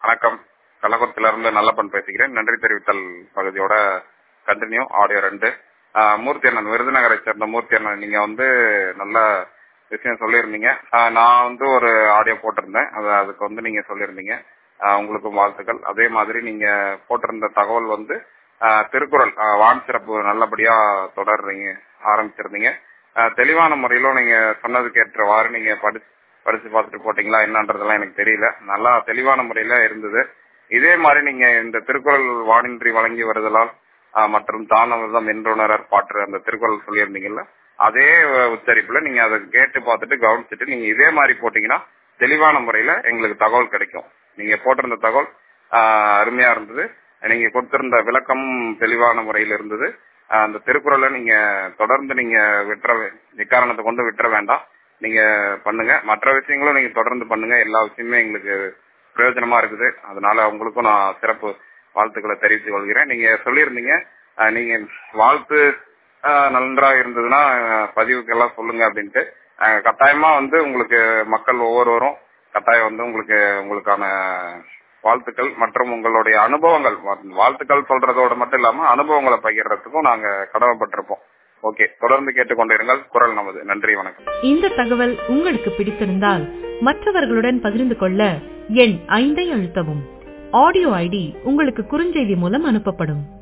வணக்கம் கள்ளக்குறிச்சியில இருந்து நல்லப்பன் பேசுகிறேன் நன்றி தெரிவித்தல் பகுதியோட கண்டினியூ ஆடியோ ரெண்டு ஆஹ் மூர்த்தி அண்ணன் விருதுநகரை சேர்ந்த மூர்த்தி அண்ணன் நீங்க வந்து நல்ல விஷயம் சொல்லியிருந்தீங்க ஆஹ் நான் வந்து ஒரு ஆடியோ போட்டிருந்தேன் அது அதுக்கு வந்து நீங்க சொல்லியிருந்தீங்க ஆஹ் உங்களுக்கும் வாழ்த்துக்கள் அதே மாதிரி நீங்க போட்டிருந்த தகவல் வந்து ஆஹ் திருக்குறள் ஆஹ் வான் சிறப்பு நல்லபடியா தொடர்றீங்க ஆரம்பிச்சிருந்தீங்க ஆஹ் தெளிவான முறையிலும் நீங்க சொன்னதுக்கு ஏற்றவாறு நீங்க படிச்சு படிச்சு பார்த்துட்டு போட்டீங்களா என்னன்றதெல்லாம் எனக்கு தெரியல நல்லா தெளிவான முறையில இருந்தது இதே மாதிரி நீங்க இந்த திருக்குறள் வானின்றி வழங்கி வருதலால் ஆஹ் மற்றும் தானவர்தம் என்றுணரர் பாட்டு அந்த திருக்குறள் சொல்லியிருந்தீங்கல்ல அதே அஹ், உச்சரிப்புல நீங்க அதை கேட்டு பார்த்துட்டு கவனிச்சுட்டு நீங்க இதே மாதிரி போட்டீங்கன்னா தெளிவான முறையில எங்களுக்கு தகவல் கிடைக்கும் நீங்க போட்டிருந்த தகவல் ஆஹ், அருமையா இருந்தது நீங்க கொடுத்திருந்த விளக்கமும் தெளிவான முறையில் இருந்தது ஆஹ், அந்த திருக்குறளை நீங்க தொடர்ந்து நீங்க விட்டுற வே- எக்காரணத்தை கொண்டு விட்டுற வேண்டாம் நீங்க பண்ணுங்க மற்ற விஷயங்களும் நீங்க தொடர்ந்து பண்ணுங்க எல்லா விஷயமே எங்களுக்கு பிரயோஜனமா இருக்குது அதனால உங்களுக்கும் நான் சிறப்பு வாழ்த்துக்களை தெரிவித்துக் கொள்கிறேன் நீங்க சொல்லியிருந்தீங்க ஆஹ், நீங்க வாழ்த்து ஆஹ், நன்றா இருந்ததுன்னா ஆஹ், பதிவுக்கெல்லாம் சொல்லுங்க அப்படின்ட்டு ஆஹ், கட்டாயமா வந்து உங்களுக்கு மக்கள் ஒவ்வொருவரும் கட்டாயம் வந்து உங்களுக்கு உங்களுக்கான வாழ்த்துக்கள் மற்றும் உங்களுடைய அனுபவங்கள் வாழ்த்துக்கள் சொல்றதோட மட்டும் இல்லாம அனுபவங்களை பகிர்றதுக்கும் நாங்க கடமைப்பட்டிருப்போம் ஓகே தொடர்ந்து கேட்டுக்கொண்டிருங்கள் குரல் நமது நன்றி வணக்கம் இந்த தகவல் உங்களுக்கு பிடித்திருந்தால் மற்றவர்களுடன் பகிர்ந்து கொள்ள எண் ஐந்தை அழுத்தவும் ஆடியோ ஐடி உங்களுக்கு குறுஞ்செய்தி மூலம் அனுப்பப்படும்